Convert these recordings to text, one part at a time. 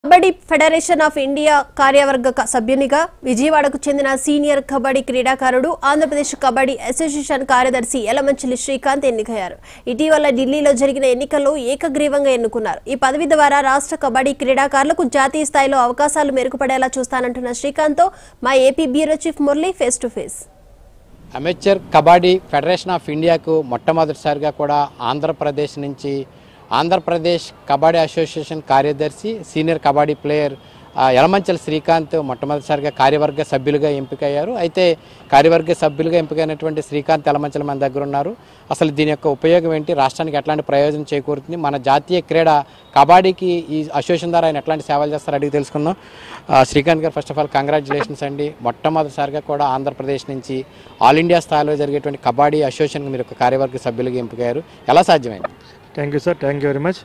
kabaddi federation of India కార్యవర్గ క- సభ్యునిగా విజయవాడకు చెందిన సీనియర్ కబడ్డీ క్రీడాకారుడు ఆంధ్రప్రదేశ్ కబడ్డీ అసోసియేషన్ కార్యదర్శి యలమంచిలి శ్రీకాంత్ ఎన్నికయ్యారు ఇటీవల ఢిల్లీలో జరిగిన ఎన్నికల్లో ఏకగ్రీవంగా ఎన్నుకున్నారు ఈ పదవి ద్వారా రాష్ట్ర కబడ్డీ క్రీడాకారులకు జాతీయ స్థాయిలో అవకాశాలు మెరుగుపడేలా చూస్తానంటున్న శ్రీకాంత్తో మా AP bureau chief Murali face to face amateur kabaddi federation of ఇండియాకు మొట్టమొదటిసారిగా కూడా ఆంధ్రప్రదేశ్ నుంచి ఆంధ్రప్రదేశ్ కబడ్డీ అసోసియేషన్ కార్యదర్శి సీనియర్ కబడ్డీ ప్లేయర్ ఆ, యలమంచల శ్రీకాంత్ మొట్టమొదటిసారిగా కార్యవర్గ సభ్యులుగా ఎంపికయ్యారు అయితే కార్యవర్గ సభ్యులుగా ఎంపికైనటువంటి శ్రీకాంత్ యలమంచల మన దగ్గర ఉన్నారు అసలు దీని యొక్క ఉపయోగం ఏంటి రాష్ట్రానికి ఎట్లాంటి ప్రయోజనం చేకూరుతుంది మన జాతీయ క్రీడ కబడ్డీకి ఈ అసోసియేషన్ ద్వారా ఆయన ఎట్లాంటి సేవలు చేస్తారో అడిగి తెలుసుకుందాం ఆ, శ్రీకాంత్ గారు ఫస్ట్ ఆఫ్ ఆల్ కంగ్రాచులేషన్స్ అండి మొట్టమొదటిసారిగా కూడా ఆంధ్రప్రదేశ్ నుంచి ఆల్ ఇండియా స్థాయిలో జరిగేటువంటి కబడ్డీ అసోసియేషన్కి మీరు ఒక కార్యవర్గ సభ్యులుగా ఎంపికయ్యారు ఎలా సాధ్యమైంది thank you sir thank you very much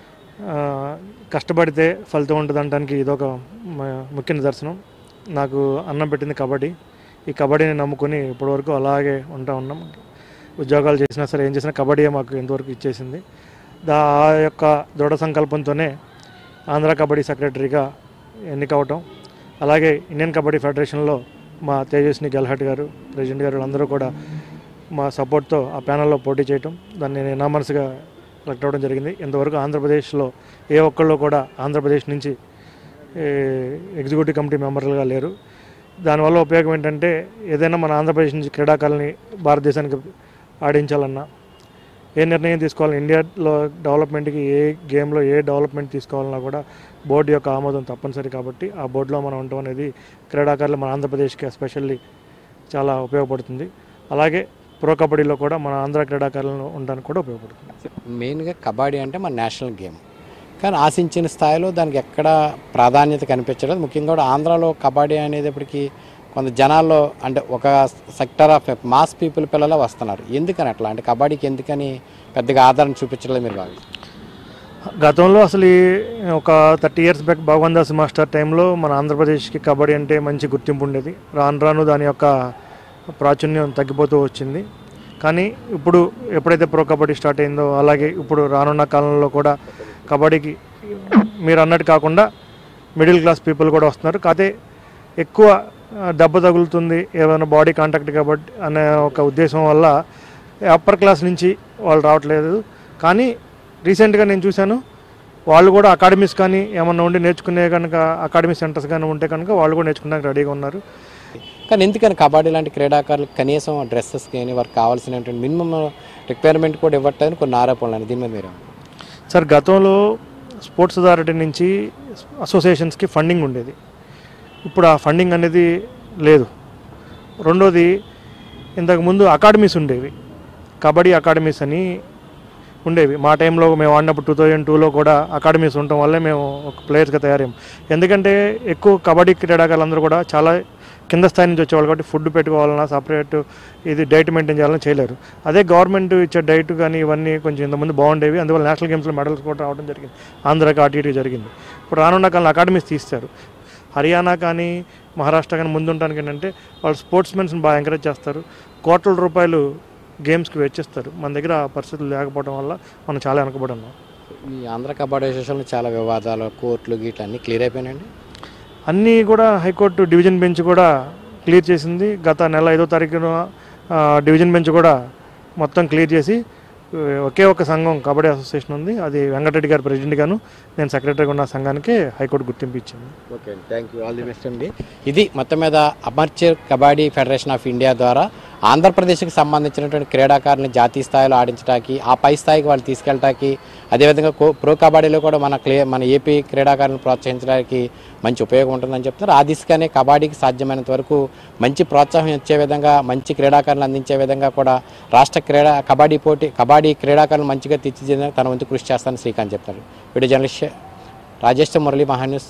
కష్టపడితే ఫలితం ఉంటుంది అనడానికి ఇదొక మ- ముఖ్య నిదర్శనం నాకు అన్నం పెట్టింది కబడ్డీ ఈ కబడ్డీని నమ్ముకొని ఇప్పటివరకు అలాగే ఉంటా ఉన్నాం ఉద్యోగాలు చేసినా సరే ఏం చేసినా కబడ్డీయే మాకు ఇంతవరకు ఇచ్చేసింది దా ఆ యొక్క దృఢ సంకల్పంతోనే ఆంధ్ర కబడ్డీ సెక్రటరీగా ఎన్నికవటం అలాగే ఇండియన్ కబడ్డీ ఫెడరేషన్లో మా తేజస్ని గెల్హట్ గారు ప్రెసిడెంట్ గారు అందరూ కూడా మా సపోర్ట్తో ఆ ప్యానల్లో పోటీ చేయటం దాన్ని నేను నా మనసుగా సెలెక్ట్ అవ్వడం జరిగింది ఇంతవరకు ఆంధ్రప్రదేశ్లో ఏ ఒక్కళ్ళు కూడా ఆంధ్రప్రదేశ్ నుంచి ఏ, ఎగ్జిక్యూటివ్ కమిటీ మెంబర్లుగా లేరు దానివల్ల ఉపయోగం ఏంటంటే ఏదైనా మన ఆంధ్రప్రదేశ్ నుంచి క్రీడాకారుల్ని భారతదేశానికి ఆడించాలన్నా ఏ నిర్ణయం తీసుకోవాలన్నా ఇండియాలో డెవలప్మెంట్కి ఏ గేమ్లో ఏ డెవలప్మెంట్ తీసుకోవాలన్నా కూడా బోర్డు యొక్క ఆమోదం తప్పనిసరి కాబట్టి ఆ బోర్డులో మనం ఉండటం అనేది క్రీడాకారులు మన ఆంధ్రప్రదేశ్కి ఎస్పెషల్లీ చాలా ఉపయోగపడుతుంది అలాగే ప్రో కబడ్డీలో కూడా మన ఆంధ్ర క్రీడాకారులను ఉండడానికి కూడా ఉపయోగపడుతుంది మెయిన్గా కబడ్డీ అంటే మన నేషనల్ గేమ్ కానీ ఆశించిన స్థాయిలో దానికి ఎక్కడ ప్రాధాన్యత కనిపించలేదు ముఖ్యంగా కూడా ఆంధ్రాలో కబడ్డీ అనేటప్పటికి కొంత జనాల్లో అంటే ఒక సెక్టర్ ఆఫ్ మాస్ పీపుల్ పిల్లలు వస్తున్నారు ఎందుకని అట్లా అంటే కబడ్డీకి ఎందుకని పెద్దగా ఆదరణ చూపించలేదు మీరు బాగా గతంలో అసలు ఈ ఒక thirty years back Bhagwan Das master టైంలో మన ఆంధ్రప్రదేశ్కి కబడ్డీ అంటే మంచి గుర్తింపు ఉండేది రాను రాను దాని యొక్క ప్రాచుర్యం తగ్గిపోతూ వచ్చింది కానీ ఇప్పుడు ఎప్పుడైతే ప్రో కబడ్డీ స్టార్ట్ అయిందో అలాగే ఇప్పుడు రానున్న కాలంలో కూడా కబడ్డీకి మీరు అన్నట్టు కాకుండా మిడిల్ క్లాస్ పీపుల్ కూడా వస్తున్నారు కాకపోతే ఎక్కువ ఆ, దెబ్బ తగులుతుంది ఏమైనా బాడీ కాంటాక్ట్ కాబట్టి అనే ఒక ఉద్దేశం వల్ల అప్పర్ క్లాస్ నుంచి వాళ్ళు రావట్లేదు కానీ రీసెంట్గా నేను చూశాను వాళ్ళు కూడా అకాడమీస్ కానీ ఏమన్నా ఉండి నేర్చుకునే కనుక అకాడమీ సెంటర్స్ కానీ ఉంటే కనుక వాళ్ళు కూడా నేర్చుకోవడానికి రెడీగా ఉన్నారు కానీ ఎందుకని కబడ్డీ లాంటి క్రీడాకారులకు కనీసం డ్రెస్సెస్ కానీ వారికి కావాల్సినటువంటి మినిమం రిక్వైర్మెంట్ కూడా ఇవ్వట్లేదు కొన్ని ఆరోపణలు అని దీని మీద మీరు సార్ గతంలో స్పోర్ట్స్ అథారిటీ నుంచి అసోసియేషన్స్కి ఫండింగ్ ఉండేది ఇప్పుడు ఆ ఫండింగ్ అనేది లేదు రెండోది ఇంతకుముందు అకాడమీస్ ఉండేవి కబడ్డీ అకాడమీస్ అని ఉండేవి మా టైంలో మేము ఆడినప్పుడు టూ థౌజండ్ టూలో కూడా అకాడమీస్ ఉండటం వల్లే మేము ఒక ప్లేయర్స్గా తయారయ్యాం ఎందుకంటే ఎక్కువ కబడ్డీ క్రీడాకారులందరూ కూడా చాలా కింద స్థాయి నుంచి వచ్చేవాళ్ళు కాబట్టి ఫుడ్ పెట్టుకోవాలన్నా సపరేట్ ఇది డైట్ మెయింటైన్ చేయాలని చేయలేరు అదే గవర్నమెంట్ ఇచ్చే డైట్ కానీ ఇవన్నీ కొంచెం ఇంతకుముందు బాగుండేవి అందువల్ల నేషనల్ గేమ్స్లో మెడల్స్ కూడా రావడం జరిగింది ఆంధ్రాకి అటు ఇటు జరిగింది ఇప్పుడు రానున్న కాలంలో అకాడమీస్ తీస్తారు హర్యానా కానీ మహారాష్ట్ర కానీ ముందు ఉండడానికి ఏంటంటే వాళ్ళు స్పోర్ట్స్ మెన్స్ని బాగా ఎంకరేజ్ చేస్తారు కోట్ల రూపాయలు గేమ్స్కి వెచ్చిస్తారు మన దగ్గర ఆ పరిస్థితులు లేకపోవడం వల్ల మనం చాలా వెనకబడి ఉన్నాం ఈ ఆంధ్ర కబడ్డీ అసోసియేషన్లో చాలా వివాదాలు కోర్టులు గీట్లు అన్నీ క్లియర్ అయిపోయినాయండి అన్నీ కూడా హైకోర్టు డివిజన్ బెంచ్ కూడా క్లియర్ చేసింది గత నెల ఐదో తారీఖున ఆ, డివిజన్ బెంచ్ కూడా మొత్తం క్లియర్ చేసి ఆ, ఒకే ఒక సంఘం కబడ్డీ అసోసియేషన్ ఉంది అది వెంకటరెడ్డి గారు ప్రెసిడెంట్ గాను నేను సెక్రటరీగా ఉన్న సంఘానికి హైకోర్టు గుర్తింపు ఇచ్చింది okay thank you all the best అండి ఇది మొత్తం మీద amateur kabaddi federation of India ద్వారా ఆంధ్రప్రదేశ్కి సంబంధించినటువంటి క్రీడాకారులను జాతీయ స్థాయిలో ఆడించడానికి ఆ పై స్థాయికి వాళ్ళు తీసుకెళ్ళటానికి అదేవిధంగా కో ప్రో కబడ్డీలో కూడా మన క్లే మన ఏపీ క్రీడాకారులను ప్రోత్సహించడానికి మంచి ఉపయోగం ఉంటుందని చెప్తున్నారు ఆ దిశగానే కబడ్డీకి సాధ్యమైనంత వరకు మంచి ప్రోత్సాహం ఇచ్చే విధంగా మంచి క్రీడాకారులను అందించే విధంగా కూడా రాష్ట్ర క్రీడా కబడ్డీ పోటీ కబడ్డీ క్రీడాకారులను మంచిగా తీర్చిదిద్దేందుకు తన వంతు కృషి చేస్తానని శ్రీకాంత్ చెప్తారు వీడియో జర్నలిస్ట్ రాజేష్ మురళి మహాన్యూస్